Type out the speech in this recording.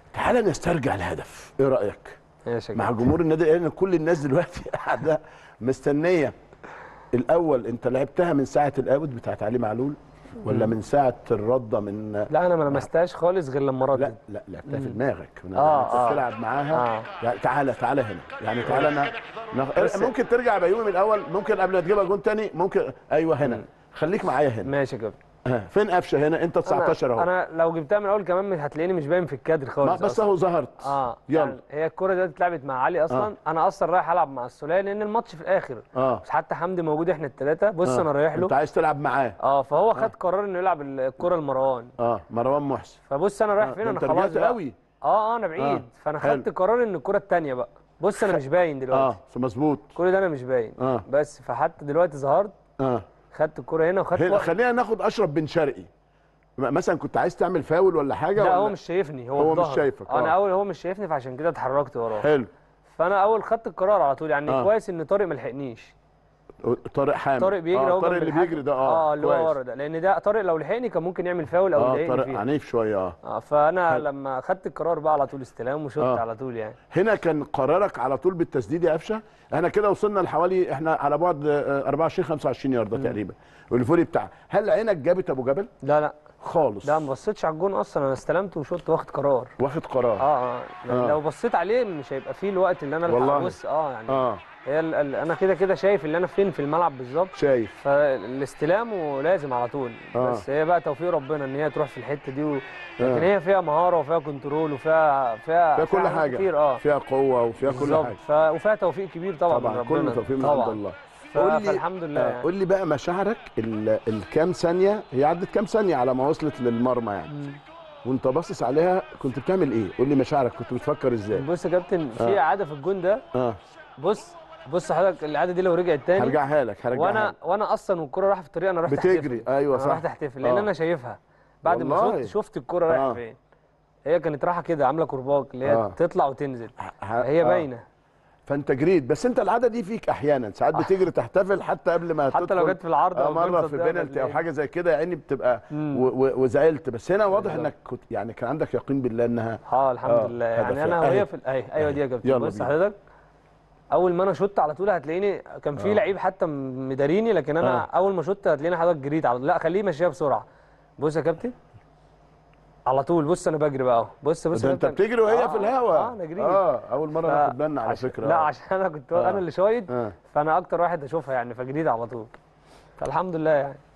تعالى نسترجع الهدف ايه رايك ماشي يا مع كابتن. جمهور النادي الاهلي كل الناس دلوقتي قاعده مستنيه الاول انت لعبتها من ساعه الاوت بتاعت علي معلول ولا من ساعه الرده من لا انا ما لمستهاش خالص غير لما لا ردت لا لعبتها في دماغك من آه، انت آه. بتلعب معاها آه. يعني تعالى تعالى هنا يعني تعالى انا بس- أنا ممكن ترجع بيومي من الاول ممكن قبل ما تجيبها جون تاني ممكن ايوه هنا خليك معايا هنا ماشي يا كابتن آه. فين قفشه هنا انت 19 انا, اهو انا لو جبتها من الاول كمان مش هتلاقيني مش باين في الكادر ما- خالص بس أصلاً. اهو ظهرت اه يلا. يعني هي الكوره دلوقتي اتلعبت مع علي اصلا آه. انا اصلا رايح العب مع السوليه لان الماتش في الاخر اه بس حتى حمدي موجود احنا الثلاثه بص آه. انا رايح انت له عايز تلعب معاه اه فهو خد قرار انه يلعب الكوره لمروان اه مروان محسن فبص انا رايح آه، فين ده انا انت خلاص رجعت بقى. قوي اه اه انا بعيد آه. فانا حلو. خدت قرار ان الكوره الثانيه بقى بص انا مش باين دلوقتي اه مظبوط كل ده انا مش باين آه. بس فحتى دلوقتي ظهرت اه خدت الكوره هنا وخدت هنا وقت. خلينا ناخد اشرف بن شرقي م- مثلا كنت عايز تعمل فاول ولا حاجه لا ولا هو مش شايفني هو هو في مش ظهره. شايفك، انا آه. اول هو مش شايفني فعشان كده اتحركت وراه حلو فانا اول خدت القرار على طول يعني آه. كويس ان طارق ما لحقنيش طارق حامد طارق بيجري آه هو طارق جنب اللي الحكم. بيجري ده اه اه اللي كويس. هو ورا ده لان ده طارق لو لحقني كان ممكن يعمل فاول او اه يضايقني طارق فيها عنيف شويه اه اه فانا حلو. لما خدت القرار بقى على طول استلام وشوت آه. على طول يعني هنا كان قرارك على طول بالتسديد يا قفشه احنا كده وصلنا لحوالي احنا على بعد آه، 24 25 يارده تقريبا والفولي بتاع هل عينك جابت ابو جبل لا لا خالص لا ما بصيتش على الجون اصلا انا استلمت وشوت واخد قرار واخد قرار اه اه آه. لو بصيت عليه مش هيبقى فيه الوقت اللي انا الحق والله. ابص اه يعني اه هي ال ال انا كده كده شايف اللي انا فين في الملعب بالظبط شايف فالاستلام ولازم على طول آه. بس هي بقى توفيق ربنا ان هي تروح في الحته دي و... لكن آه. هي فيها مهاره وفيها كنترول وفيها فيها فيها كل حاجات حاجه كتير اه فيها قوه وفيها كل بالظبط. حاجه ف... وفيها توفيق كبير طبعا, طبعا من كله ربنا توفيق من طبعا عند الله ف... قول لي- فالحمد لله آه، يعني. قول لي بقى مشاعرك ال- الكام ثانيه هي عدت كام ثانيه على ما وصلت للمرمى يعني مم. وانت باصص عليها كنت بتعمل ايه قول لي مشاعرك كنت بتفكر ازاي بص يا كابتن في آه. اعاده في الجون ده اه بص بص حضرتك الاعاده دي لو رجعت تاني هرجعها لك هرجعها وانا لك. وانا اصلا والكره رايحه في الطريق انا رحت بتجري، أحتفل. أيوة انا صح. رحت احتفل لان آه. انا شايفها بعد ما والله. شفت شفت الكره رايحه آه. فين هي كانت رايحه كده عامله كرباج اللي هي آه. تطلع وتنزل ه- هي آه. باينه فانت جريت بس انت العاده دي فيك احيانا ساعات بتجري تحتفل حتى قبل ما حتى لو تدخل. جت في العرض آه أو الجون مره في صدها بينالتي او هتلاقي. حاجه زي كده يعني بتبقى مم. و- و- وزعلت بس هنا واضح بالظبط. انك كنت يعني كان عندك يقين بالله انها اه الحمد آه، لله هدف يعني انا يعني. وهي أهي. في ال- اهي ايوه دي يا كابتن يلا بص بينا. حضرتك اول ما انا شوت على طول هتلاقيني كان في آه. لعيب حتى مداريني لكن انا آه. اول ما شوت هتلاقيني حضرتك جريت على طول لا خليه يمشيها بسرعه بص يا كابتن على طول بص انا بجري بقى اهو بص بص ده يا انت كابتن. بتجري وهي آه، في الهواء اه انا جريت اه اول مره ف- ناخد بالنا على عشان- فكره لا آه. عشان انا كنت آه. انا اللي شايط آه. فانا اكتر واحد اشوفها يعني فجريت على طول فالحمد لله يعني